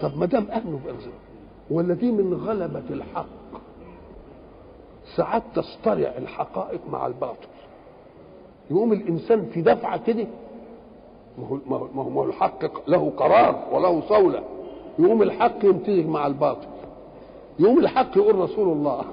طب ما دام امنوا بأنزل ولا دي من غلبة الحق ساعات تصطرع الحقائق مع الباطل يقوم الانسان في دفعه كده ما هو ما هو ما هو الحق له قرار وله صوله يقوم الحق يمتزج مع الباطل يقوم الحق يقول رسول الله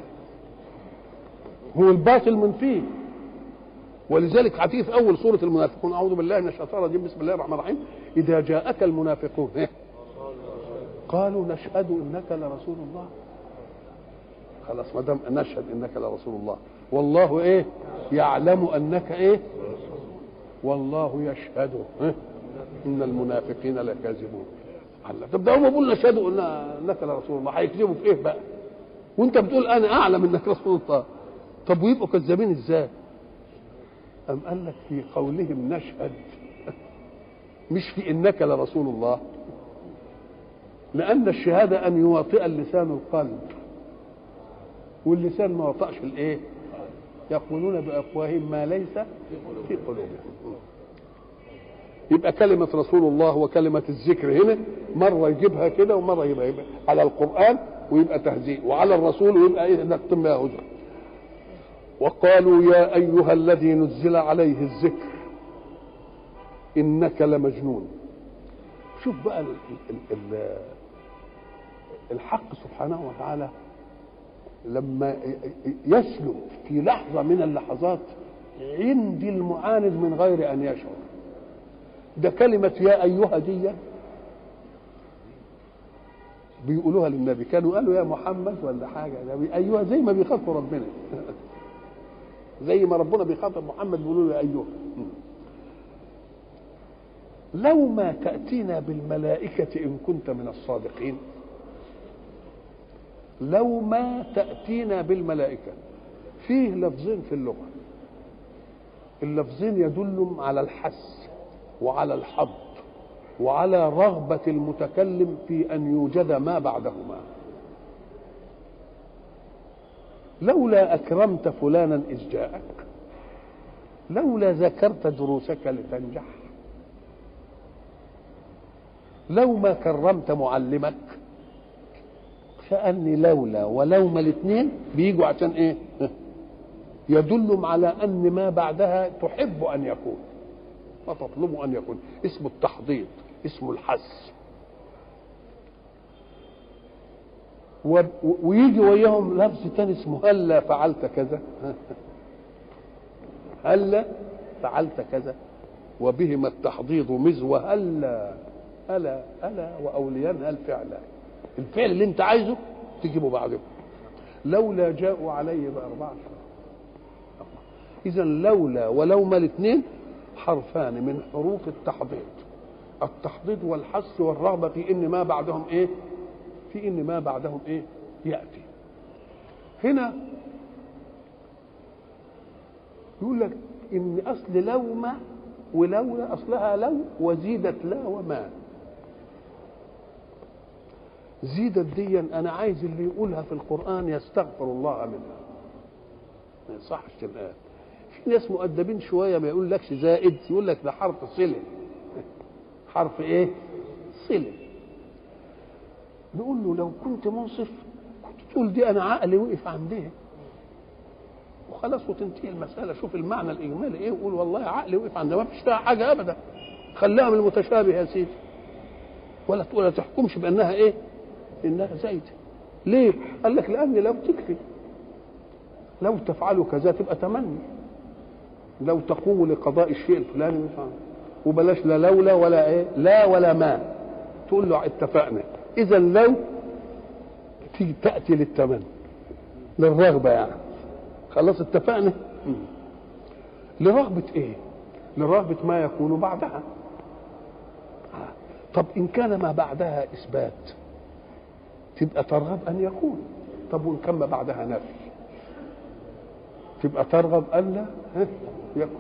هو الباطل من فيه ولذلك هتيجي في اول سوره المنافقون اعوذ بالله من الشيطان الرجيم بسم الله الرحمن الرحيم اذا جاءك المنافقون إيه؟ قالوا نشهد انك لرسول الله خلاص ما دام نشهد انك لرسول الله والله ايه يعلم انك ايه والله يشهد إيه؟ ان المنافقين لكاذبون الله طب ده هم بيقولوا نشهدوا انك لرسول الله هيكذبوا في ايه بقى وانت بتقول انا اعلم انك رسول الله طب ويبقوا كذابين ازاي أم قال لك في قولهم نشهد مش في انك لرسول الله لان الشهاده ان يواطئ اللسان القلب واللسان ما وطأش الايه يقولون بافواههم ما ليس في قلوبهم يبقى كلمة رسول الله وكلمة الذكر هنا مرة يجيبها كده ومرة يبقى, يبقى على القرآن ويبقى تهزيء وعلى الرسول ويبقى ايه نكتم بها هدى وقالوا يا أيها الذي نزل عليه الذكر إنك لمجنون شوف بقى ال ال ال الحق سبحانه وتعالى لما يسلب في لحظة من اللحظات عند المعاند من غير أن يشعر ده كلمة يا أيها دي بيقولوها للنبي كانوا قالوا يا محمد ولا حاجة ده أيها زي ما بيخاطبوا ربنا زي ما ربنا بيخاطب محمد بيقولوا له يا أيها لو ما تأتينا بالملائكة إن كنت من الصادقين لو ما تأتينا بالملائكة فيه لفظين في اللغة اللفظين يدل على الحس وعلى الحظ وعلى رغبة المتكلم في أن يوجد ما بعدهما لولا أكرمت فلانا إذ جاءك لولا ذكرت دروسك لتنجح لو ما كرمت معلمك كأني لولا ولوما الاثنين بيجوا عشان ايه يدل على ان ما بعدها تحب ان يكون وتطلب ان يكون اسمه التحضيض اسمه الحس و... ويجي وياهم لفظ تاني اسمه هلا فعلت كذا هلا فعلت كذا وبهما التحضيض مزوى هلا ألا ألا وأوليانها الفعل الفعل اللي أنت عايزه تجيبه بعده لولا جاءوا علي بأربعة إذا لولا ولوما الاثنين حرفان من حروف التحضيض التحضيض والحث والرغبة في إن ما بعدهم إيه؟ في إن ما بعدهم إيه؟ يأتي هنا يقول لك إن أصل لوما ولولا أصلها لو وزيدت لا وما زيدت دي انا عايز اللي يقولها في القران يستغفر الله منها ما يصحش الان في ناس مؤدبين شويه ما يقول لكش زائد يقول لك ده حرف صله حرف ايه صله نقول له لو كنت منصف كنت تقول دي انا عقلي وقف عندها وخلاص وتنتهي المساله شوف المعنى الاجمالي ايه وقول والله عقلي وقف عندها ما فيش فيها حاجه ابدا خليها من المتشابه يا سيدي ولا ولا تحكمش بانها ايه انها زايده ليه قال لك لان لو تكفي لو تفعلوا كذا تبقى تمني لو تقوموا لقضاء الشيء الفلاني مش عارف وبلاش لا لولا ولا ايه لا ولا ما تقول له اتفقنا اذا لو تيجي تاتي للتمني للرغبه يعني خلاص اتفقنا لرغبه ايه لرغبه ما يكون بعدها طب ان كان ما بعدها اثبات تبقى ترغب ان يكون طب وان كان ما بعدها نفي تبقى ترغب ان لا يكون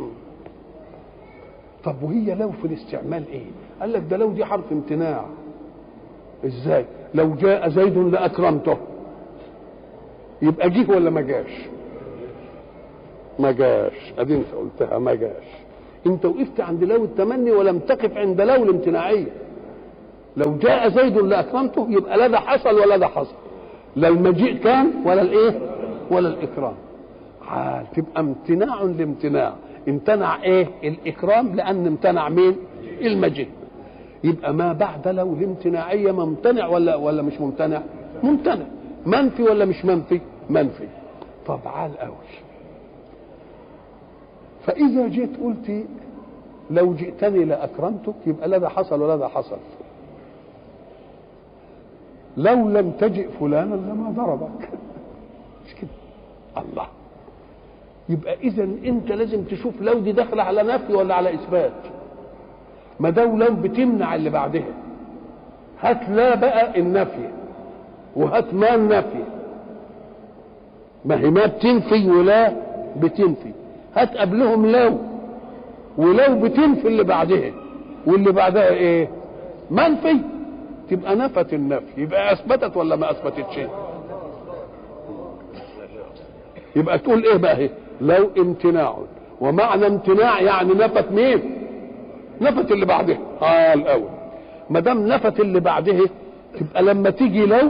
طب وهي لو في الاستعمال ايه قال لك ده لو دي حرف امتناع ازاي لو جاء زيد لاكرمته يبقى جه ولا ما جاش ما جاش ادي انت قلتها ما جاش انت وقفت عند لو التمني ولم تقف عند لو الامتناعيه لو جاء زيد لاكرمته يبقى لا ده حصل ولا ده حصل لا المجيء كان ولا الايه ولا الاكرام حال تبقى امتناع لامتناع امتنع ايه الاكرام لان امتنع مين المجيء يبقى ما بعد لو الامتناعيه ممتنع ولا ولا مش ممتنع ممتنع منفي ولا مش منفي منفي طب عال قوي فاذا جيت قلت لو جئتني لاكرمتك يبقى لا ده حصل ولا ده حصل لو لم تجئ فلانا لما ضربك مش كده الله يبقى اذا انت لازم تشوف لو دي داخله على نفي ولا على اثبات ما دام لو بتمنع اللي بعدها هات لا بقى النفي وهات ما النفي ما هي ما بتنفي ولا بتنفي هات قبلهم لو ولو بتنفي اللي بعدها واللي بعدها ايه منفي تبقى نفت النفي يبقى اثبتت ولا ما اثبتتش يبقى تقول ايه بقى هي لو امتناع ومعنى امتناع يعني نفت مين نفت اللي بعدها اه الاول ما دام نفت اللي بعدها تبقى لما تيجي لو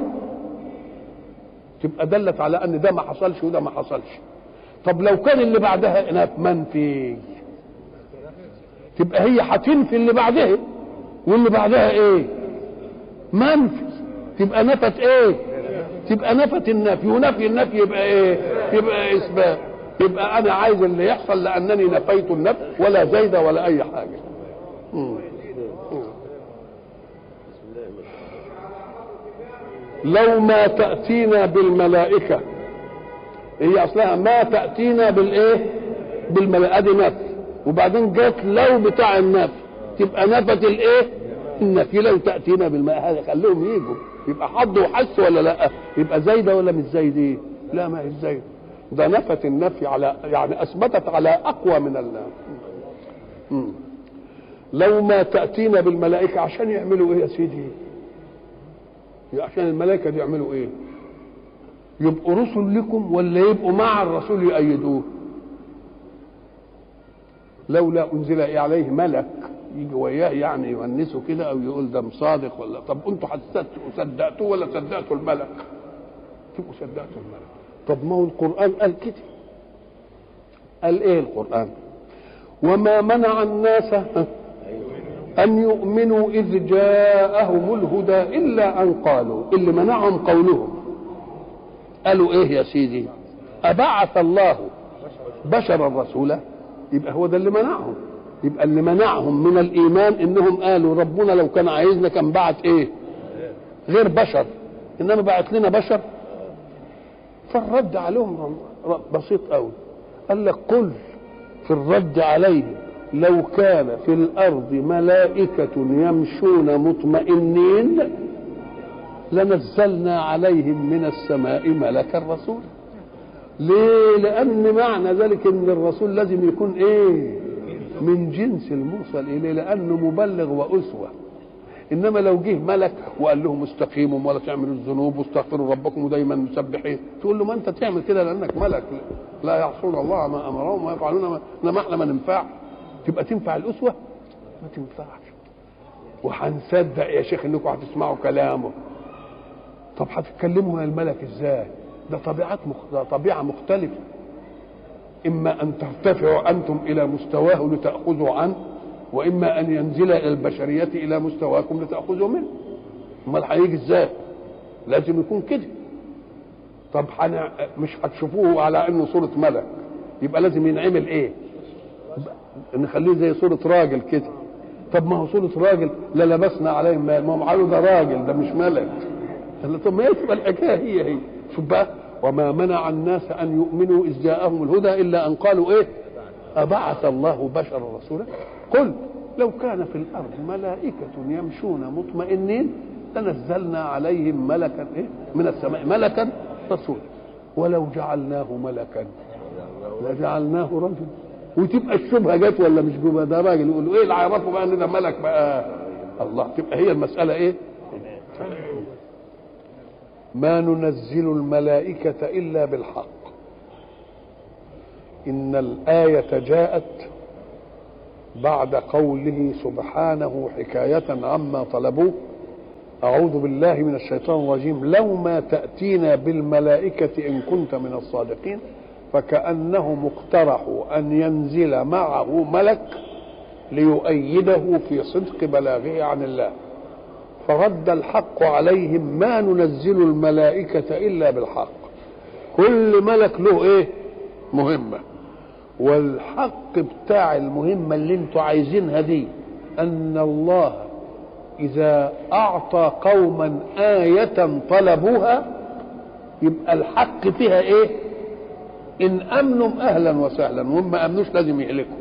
تبقى دلت على ان ده ما حصلش وده ما حصلش طب لو كان اللي بعدها نف منفي تبقى هي هتنفي اللي بعدها واللي بعدها ايه منفي تبقى نفت ايه تبقى نفت النفي ونفي النفي يبقى ايه يبقى اثبات يبقى انا عايز اللي يحصل لانني نفيت النفي ولا زيد ولا اي حاجه مم. لو ما تأتينا بالملائكة هي أصلها ما تأتينا بالإيه؟ بالملائكة دي نفي وبعدين جت لو بتاع النفي تبقى نفت الإيه؟ النفي لو تأتينا بالملائكة هذا خليهم يجوا يبقى حض وحس ولا لا؟ يبقى زايدة ولا مش زايدة إيه؟ لا ما هي زايدة ده نفت النفي على يعني أثبتت على أقوى من ال مم. لو ما تأتينا بالملائكة عشان يعملوا إيه يا سيدي؟ عشان الملائكه دي يعملوا ايه يبقوا رسل لكم ولا يبقوا مع الرسول يؤيدوه لولا انزل عليه ملك يجي وياه يعني يونسه كده او يقول ده مصادق ولا طب انتوا صدقتوه ولا صدقتوا الملك تبقوا صدقتوا الملك طب ما هو القران قال كده قال ايه القران وما منع الناس أن يؤمنوا إذ جاءهم الهدى إلا أن قالوا اللي منعهم قولهم قالوا إيه يا سيدي أبعث الله بشرا رسولا يبقى هو ده اللي منعهم يبقى اللي منعهم من الإيمان إنهم قالوا ربنا لو كان عايزنا كان بعت إيه غير بشر إنما بعت لنا بشر فالرد عليهم بسيط قوي قال لك قل في الرد عليهم لو كان في الارض ملائكه يمشون مطمئنين لنزلنا عليهم من السماء ملكا رسولا ليه لان معنى ذلك ان الرسول لازم يكون ايه من جنس المرسل اليه لانه مبلغ واسوه انما لو جه ملك وقال لهم استقيموا ولا تعملوا الذنوب واستغفروا ربكم ودايما مسبحين تقول له ما انت تعمل كده لانك ملك لا يعصون الله ما امرهم وما يفعلون ما انما احنا ما ننفع تبقى تنفع الاسوه ما تنفعش وهنصدق يا شيخ انكم هتسمعوا كلامه طب هتتكلموا مع الملك ازاي ده طبيعات مخ... ده طبيعه مختلفه اما ان ترتفعوا انتم الى مستواه لتاخذوا عنه واما ان ينزل الى البشريه الى مستواكم لتاخذوا منه امال هيجي ازاي لازم يكون كده طب حنا مش هتشوفوه على انه صوره ملك يبقى لازم ينعمل ايه نخليه زي صورة راجل كده طب ما هو صورة راجل لا لبسنا عليه ما ما هم قالوا ده راجل ده مش ملك قال طب ما تبقى الحكاية هي هي شوف بقى وما منع الناس أن يؤمنوا إذ جاءهم الهدى إلا أن قالوا إيه أبعث الله بشرا رسولا قل لو كان في الأرض ملائكة يمشون مطمئنين لنزلنا عليهم ملكا إيه من السماء ملكا رسولا ولو جعلناه ملكا لجعلناه رجلا وتبقى الشبهه جت ولا مش جوه ده راجل يقول له ايه اللي عرفه بقى ان ده ملك بقى الله تبقى هي المساله ايه ما ننزل الملائكة إلا بالحق إن الآية جاءت بعد قوله سبحانه حكاية عما طلبوه أعوذ بالله من الشيطان الرجيم لو ما تأتينا بالملائكة إن كنت من الصادقين فكأنهم اقترحوا أن ينزل معه ملك ليؤيده في صدق بلاغه عن الله فرد الحق عليهم ما ننزل الملائكة إلا بالحق كل ملك له إيه مهمة والحق بتاع المهمة اللي انتوا عايزينها دي أن الله إذا أعطى قوما آية طلبوها يبقى الحق فيها إيه؟ إن أمنوا أهلا وسهلا وهم ما أمنوش لازم يهلكوا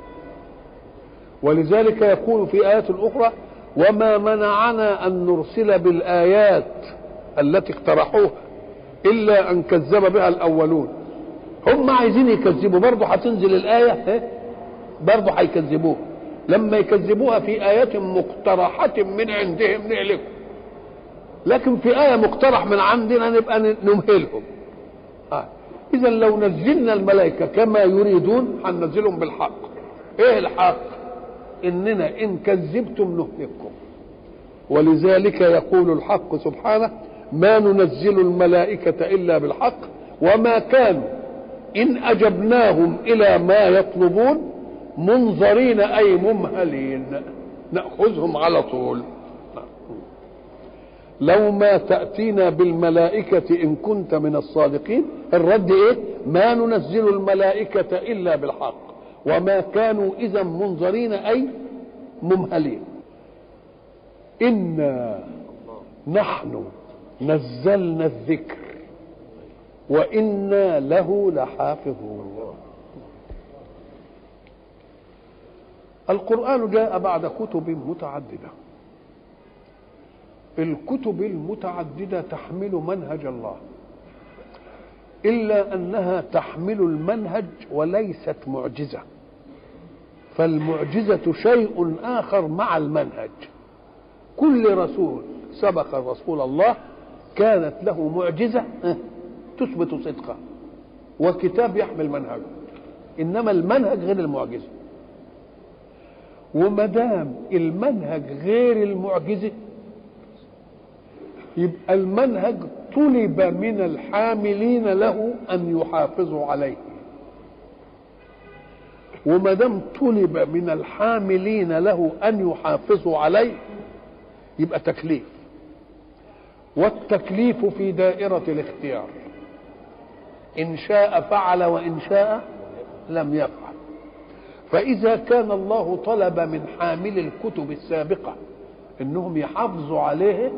ولذلك يقول في آيات أخرى وما منعنا أن نرسل بالآيات التي اقترحوها إلا أن كذب بها الأولون هم عايزين يكذبوا برضه هتنزل الآية برضه هيكذبوها لما يكذبوها في آيات مقترحة من عندهم نهلكهم لكن في آية مقترح من عندنا نبقى نمهلهم آه. إذا لو نزلنا الملائكة كما يريدون هننزلهم بالحق إيه الحق؟ إننا إن كذبتم نهلككم ولذلك يقول الحق سبحانه ما ننزل الملائكة إلا بالحق وما كانوا إن أجبناهم إلى ما يطلبون منظرين أي ممهلين نأخذهم على طول لو ما تأتينا بالملائكة إن كنت من الصادقين الرد إيه ما ننزل الملائكة إلا بالحق وما كانوا إذا منظرين أي ممهلين إنا نحن نزلنا الذكر وإنا له لحافظون القرآن جاء بعد كتب متعددة الكتب المتعددة تحمل منهج الله إلا أنها تحمل المنهج وليست معجزة فالمعجزة شيء آخر مع المنهج كل رسول سبق رسول الله كانت له معجزة تثبت صدقه وكتاب يحمل منهجه إنما المنهج غير المعجزة وما دام المنهج غير المعجزه يبقى المنهج طلب من الحاملين له ان يحافظوا عليه وما دام طلب من الحاملين له ان يحافظوا عليه يبقى تكليف والتكليف في دائره الاختيار ان شاء فعل وان شاء لم يفعل فإذا كان الله طلب من حامل الكتب السابقة إنهم يحافظوا عليه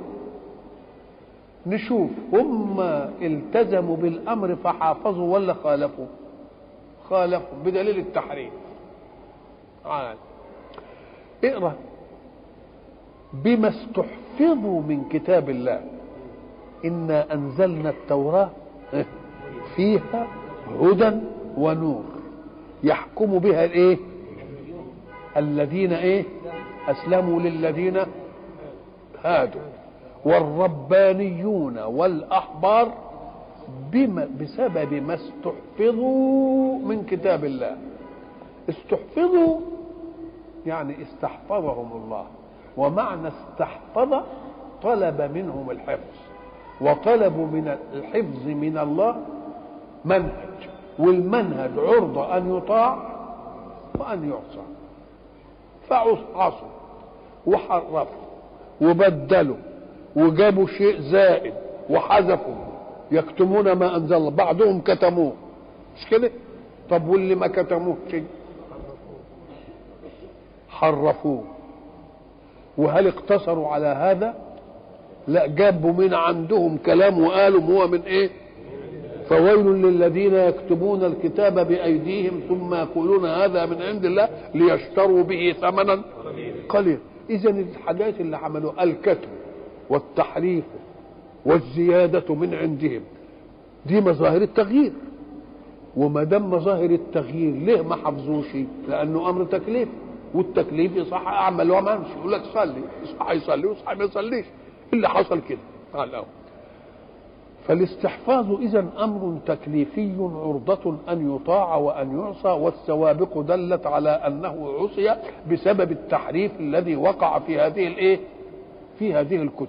نشوف هم التزموا بالأمر فحافظوا ولا خالفوا خالفوا بدليل التحريم عال اقرأ بما استحفظوا من كتاب الله إنا أنزلنا التوراة فيها هدى ونور يحكم بها الايه الذين ايه اسلموا للذين هادوا والربانيون والاحبار بما بسبب ما استحفظوا من كتاب الله استحفظوا يعني استحفظهم الله ومعنى استحفظ طلب منهم الحفظ وطلبوا من الحفظ من الله منهج والمنهج عرضة أن يطاع وأن يعصى فعصوا وحرفوا وبدلوا وجابوا شيء زائد وحذفوا يكتمون ما أنزل الله بعضهم كتموه مش كده طب واللي ما كتموه شيء حرفوه وهل اقتصروا على هذا لا جابوا من عندهم كلام وقالوا هو من ايه فويل للذين يكتبون الكتاب بأيديهم ثم يقولون هذا من عند الله ليشتروا به ثمنا قليلا إذا الحاجات اللي عملوا الكتب والتحريف والزيادة من عندهم دي مظاهر التغيير وما دام مظاهر التغيير ليه ما حفظوش لأنه أمر تكليف والتكليف يصح أعمل وما أمشي يقول لك صلي يصح يصلي ويصح ما يصليش اللي حصل كده على الأول فالاستحفاظ اذا امر تكليفي عرضة ان يطاع وان يعصى والسوابق دلت على انه عصي بسبب التحريف الذي وقع في هذه الايه؟ في هذه الكتب